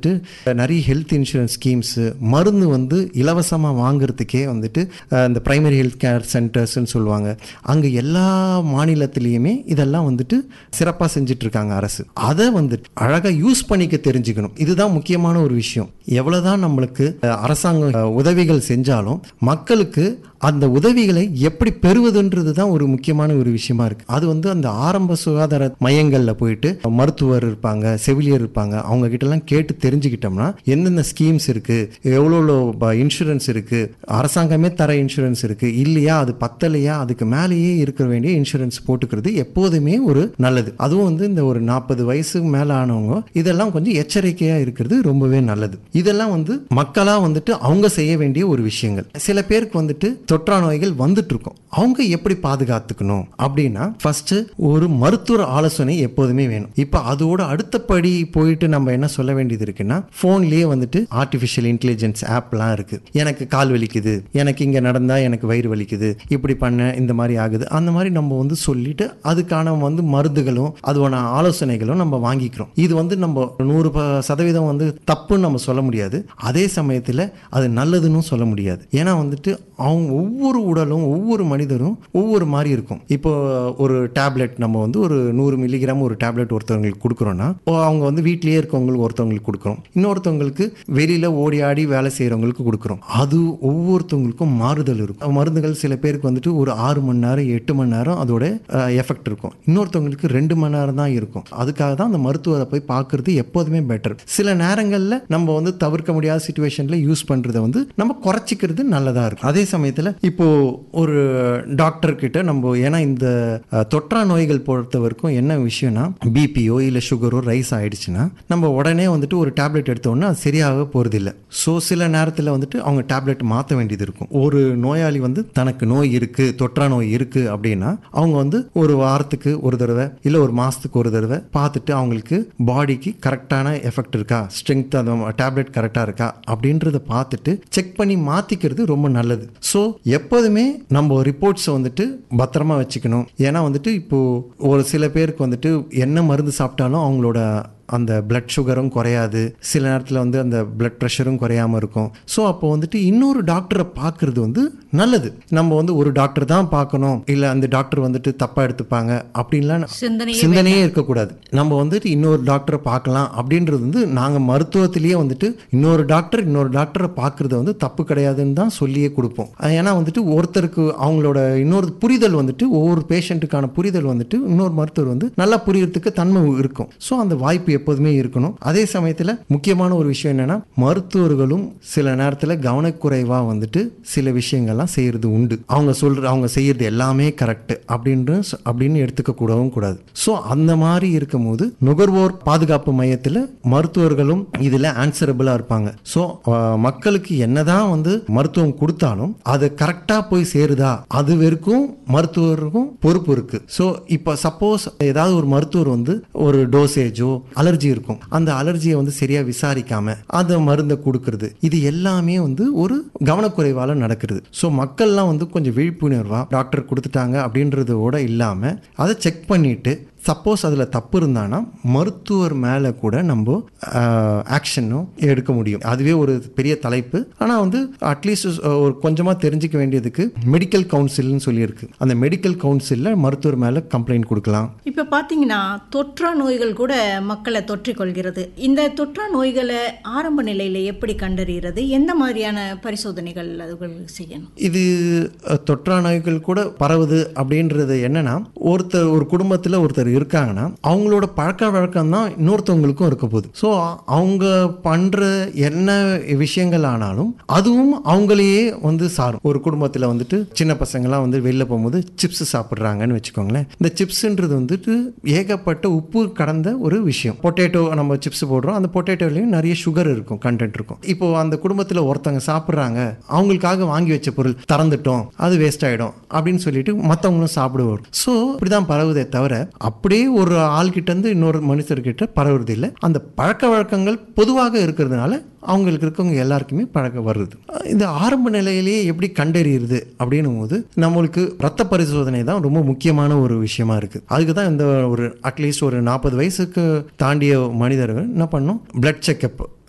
வந்துட்டு நிறைய health insurance schemes மருந்து வந்து இலவசமாக வாங்குறதுக்கே வந்துட்டு அஹ், இந்த பிரைமரி ஹெல்த் கேர் சென்டர்ஸ்னு சொல்லுவாங்க அங்கே எல்லா மாநிலத்திலையுமே இதெல்லாம் வந்துட்டு சிறப்பாக செஞ்சுட்டு இருக்காங்க அரசு அதை வந்துட்டு அழகாக யூஸ் பண்ணிக்க தெரிஞ்சுக்கணும் இதுதான் முக்கியமான ஒரு விஷயம் எவ்வளோதான் நம்மளுக்கு அஹ், அரசாங்கம் அஹ், உதவிகள் செஞ்சாலும் மக்களுக்கு அந்த உதவிகளை எப்படி பெறுவதுன்றது தான் ஒரு முக்கியமான ஒரு விஷயமா இருக்கு அது வந்து அந்த ஆரம்ப சுகாதார மையங்களில் போயிட்டு மருத்துவர் இருப்பாங்க செவிலியர் இருப்பாங்க அவங்க கிட்டலாம் கேட்டு தெரிஞ்சுக்கிட்டோம்னா எந்தெந்த ஸ்கீம்ஸ் இருக்கு எவ்வளோ இன்சூரன்ஸ் இருக்கு அரசாங்கமே தர இன்சூரன்ஸ் இருக்கு இல்லையா அது பத்தலையா அதுக்கு மேலேயே இருக்க வேண்டிய இன்சூரன்ஸ் போட்டுக்கிறது எப்போதுமே ஒரு நல்லது அதுவும் வந்து இந்த ஒரு நாற்பது வயசுக்கு மேலே ஆனவங்க இதெல்லாம் கொஞ்சம் எச்சரிக்கையா இருக்கிறது ரொம்பவே நல்லது இதெல்லாம் வந்து மக்களா வந்துட்டு அவங்க செய்ய வேண்டிய ஒரு விஷயங்கள் சில பேருக்கு வந்துட்டு தொற்றா நோய்கள் வந்துட்டு இருக்கும் அவங்க எப்படி பாதுகாத்துக்கணும் அப்படின்னா ஃபர்ஸ்ட் ஒரு மருத்துவ ஆலோசனை எப்போதுமே வேணும் இப்போ அதோட அடுத்தபடி போயிட்டு நம்ம என்ன சொல்ல வேண்டியது இருக்குன்னா ஃபோன்லேயே வந்துட்டு ஆர்டிஃபிஷியல் இன்டெலிஜென்ஸ் ஆப்லாம் இருக்கு எனக்கு கால் வலிக்குது எனக்கு இங்கே நடந்தா எனக்கு வயிறு வலிக்குது இப்படி பண்ண இந்த மாதிரி ஆகுது அந்த மாதிரி நம்ம வந்து சொல்லிட்டு அதுக்கான வந்து மருந்துகளும் அதுவான ஆலோசனைகளும் நம்ம வாங்கிக்கிறோம் இது வந்து நம்ம நூறு ப- சதவீதம் வந்து தப்புன்னு நம்ம சொல்ல முடியாது அதே சமயத்தில் அது நல்லதுன்னு சொல்ல முடியாது ஏன்னா வந்துட்டு அவங்க ஒவ்வொரு உடலும் ஒவ்வொரு மனிதரும் ஒவ்வொரு மாதிரி இருக்கும் இப்போ ஒரு டேப்லெட் நம்ம வந்து ஒரு நூறு மில்லிகிராம் ஒரு டேப்லெட் ஒருத்தவங்களுக்கு கொடுக்குறோன்னா ஓ, அவங்க வந்து வீட்டிலேயே இருக்கவங்களுக்கு ஒருத்தவங்களுக்கு கொடுக்குறோம் இன்னொருத்தவங்களுக்கு வெளியில் ஓடி ஆடி வேலை செய்கிறவங்களுக்கு கொடுக்குறோம் அது ஒவ்வொருத்தவங்களுக்கும் மாறுதல் இருக்கும் மருந்துகள் சில பேருக்கு வந்துட்டு ஒரு ஆறு மணி நேரம் எட்டு மணி நேரம் அதோட எஃபெக்ட் இருக்கும் இன்னொருத்தவங்களுக்கு ரெண்டு மணி நேரம் தான் இருக்கும் அதுக்காக தான் அந்த மருத்துவரை போய் பார்க்கறது எப்போதுமே பெட்டர் சில நேரங்களில் நம்ம வந்து தவிர்க்க முடியாத சுச்சுவேஷனில் யூஸ் பண்ணுறதை வந்து நம்ம குறைச்சிக்கிறது நல்லதாக இருக்கும் அதே சமயத்தில் இப்போ ஒரு டாக்டர் கிட்ட நம்ம ஏன்னா இந்த அஹ், தொற்றா நோய்கள் பொறுத்த வரைக்கும் என்ன விஷயம்னா பிபியோ இல்லை சுகரோ ரைஸ் ஆயிடுச்சுன்னா நம்ம உடனே வந்துட்டு ஒரு டேப்லெட் எடுத்தோன்னா அது சரியாக போகிறதில்ல ஸோ சில நேரத்தில் வந்துட்டு அவங்க டேப்லெட் மாற்ற வேண்டியது இருக்கும் ஒரு நோயாளி வந்து தனக்கு நோய் இருக்கு தொற்றா நோய் இருக்கு அப்படின்னா அவங்க வந்து ஒரு வாரத்துக்கு ஒரு தடவை இல்லை ஒரு மாசத்துக்கு ஒரு தடவை பார்த்துட்டு அவங்களுக்கு பாடிக்கு கரெக்டான எஃபெக்ட் இருக்கா ஸ்ட்ரென்த் அந்த டேப்லெட் கரெக்டாக இருக்கா அப்படின்றத பார்த்துட்டு செக் பண்ணி மாற்றிக்கிறது ரொம்ப நல்லது ஸோ எப்போதுமே நம்ம ரிப்போர்ட்ஸை வந்துட்டு பத்திரமா வச்சுக்கணும் ஏன்னா வந்துட்டு இப்போ ஒரு சில பேருக்கு வந்துட்டு என்ன மருந்து சாப்பிட்டாலும் அவங்களோட அந்த பிளட் சுகரும் குறையாது சில நேரத்தில் வந்து அந்த பிளட் ப்ரெஷரும் குறையாம இருக்கும் ஸோ அப்போ வந்துட்டு இன்னொரு டாக்டரை பார்க்கறது வந்து நல்லது நம்ம வந்து ஒரு டாக்டர் தான் பார்க்கணும் இல்லை அந்த டாக்டர் வந்துட்டு தப்பாக எடுத்துப்பாங்க அப்படின்லாம் சிந்தனையே சிந்தனையே இருக்கக்கூடாது நம்ம வந்துட்டு இன்னொரு டாக்டரை பார்க்கலாம் அப்படின்றது வந்து நாங்கள் மருத்துவத்திலேயே வந்துட்டு இன்னொரு டாக்டர் இன்னொரு டாக்டரை பார்க்கறது வந்து தப்பு கிடையாதுன்னு தான் சொல்லியே கொடுப்போம் அது ஏன்னா வந்துட்டு ஒருத்தருக்கு அவங்களோட இன்னொரு புரிதல் வந்துட்டு ஒவ்வொரு பேஷண்ட்டுக்கான புரிதல் வந்துட்டு இன்னொரு மருத்துவர் வந்து நல்லா புரியறதுக்கு தன்மை இருக்கும் ஸோ அந்த வாய்ப்பு எப்போதுமே இருக்கணும் அதே சமயத்தில் முக்கியமான ஒரு விஷயம் என்னன்னா மருத்துவர்களும் சில நேரத்தில் கவனக்குறைவாக வந்துட்டு சில விஷயங்கள்லாம் செய்யறது உண்டு அவங்க சொல்ற அவங்க செய்யறது எல்லாமே கரெக்ட் அப்படின்னு சொ- அப்படின்னு எடுத்துக்க கூடவும் கூடாது ஸோ அந்த மாதிரி இருக்கும்போது நுகர்வோர் பாதுகாப்பு மையத்தில் மருத்துவர்களும் இதில் ஆன்சரபிளாக இருப்பாங்க ஸோ மக்களுக்கு என்னதான் வந்து மருத்துவம் கொடுத்தாலும் அது கரெக்டாக போய் சேருதா அது வரைக்கும் மருத்துவருக்கும் பொறுப்பு இருக்கு ஸோ இப்போ சப்போஸ் ஏதாவது ஒரு மருத்துவர் வந்து ஒரு டோசேஜோ அலர்ஜி இருக்கும் அந்த அலர்ஜியை வந்து சரியா விசாரிக்காம அந்த மருந்தை கொடுக்கறது இது எல்லாமே வந்து ஒரு கவனக்குறைவால நடக்கிறது ஸோ மக்கள்லாம் வந்து கொஞ்சம் விழிப்புணர்வா டாக்டர் கொடுத்துட்டாங்க அப்படின்றதோட இல்லாம அதை செக் பண்ணிட்டு சப்போஸ் அதில் தப்பு இருந்தானா மருத்துவர் மேலே கூட நம்ம ஆக்ஷனும் எடுக்க முடியும் அதுவே ஒரு பெரிய தலைப்பு ஆனால் வந்து அட்லீஸ்ட் ஒரு கொஞ்சமாக தெரிஞ்சுக்க வேண்டியதுக்கு மெடிக்கல் கவுன்சில்னு சொல்லியிருக்கு அந்த மெடிக்கல் கவுன்சிலில் மருத்துவர் மேலே கம்ப்ளைண்ட் கொடுக்கலாம் இப்போ பார்த்தீங்கன்னா தொற்றா நோய்கள் கூட மக்களை தொற்றிக்கொள்கிறது இந்த தொற்றா நோய்களை ஆரம்ப நிலையில் எப்படி கண்டறிகிறது எந்த மாதிரியான பரிசோதனைகள் அதுகள் செய்யணும் இது அஹ், தொற்றா நோய்கள் கூட பரவுது அப்படின்றது என்னன்னா ஒருத்தர் ஒரு குடும்பத்தில் ஒருத்தர் இருக்காங்கன்னா அவங்களோட பழக்க வழக்கம் தான் இன்னொருத்தவங்களுக்கும் இருக்க போகுது ஸோ அவங்க பண்ற என்ன விஷயங்கள் ஆனாலும் அதுவும் அவங்களையே வந்து சாரும் ஒரு குடும்பத்தில் வந்துட்டு சின்ன பசங்களாம் வந்து வெளில போகும்போது சிப்ஸ் சாப்பிட்றாங்கன்னு வச்சுக்கோங்களேன் இந்த சிப்ஸ்ன்றது வந்துட்டு ஏகப்பட்ட உப்பு கடந்த ஒரு விஷயம் பொட்டேட்டோ நம்ம சிப்ஸ் போடுறோம் அந்த பொட்டேட்டோலையும் நிறைய சுகர் இருக்கும் கண்டென்ட் இருக்கும் இப்போ அந்த குடும்பத்தில் ஒருத்தவங்க சாப்பிட்றாங்க அவங்களுக்காக வாங்கி வச்ச பொருள் திறந்துட்டோம் அது வேஸ்ட் ஆயிடும் அப்படின்னு சொல்லிட்டு மற்றவங்களும் சாப்பிடுவோம் ஸோ இப்படிதான் பரவுதே தவிர அப்படியே ஒரு ஆள்கிட்ட இருந்து இன்னொரு மனுஷர்கிட்ட பரவுறது இல்லை அந்த பழக்க வழக்கங்கள் பொதுவாக இருக்கிறதுனால அவங்களுக்கு இருக்கவங்க எல்லாருக்குமே பழக்கம் வருது இந்த ஆரம்ப நிலையிலேயே எப்படி கண்டறியுது அப்படின்னும் போது நம்மளுக்கு ரத்த பரிசோதனை தான் ரொம்ப முக்கியமான ஒரு விஷயமா இருக்கு அதுக்கு தான் இந்த ஒரு அட்லீஸ்ட் ஒரு நாற்பது வயசுக்கு தாண்டிய மனிதர்கள் என்ன பண்ணணும் பிளட் செக்கப்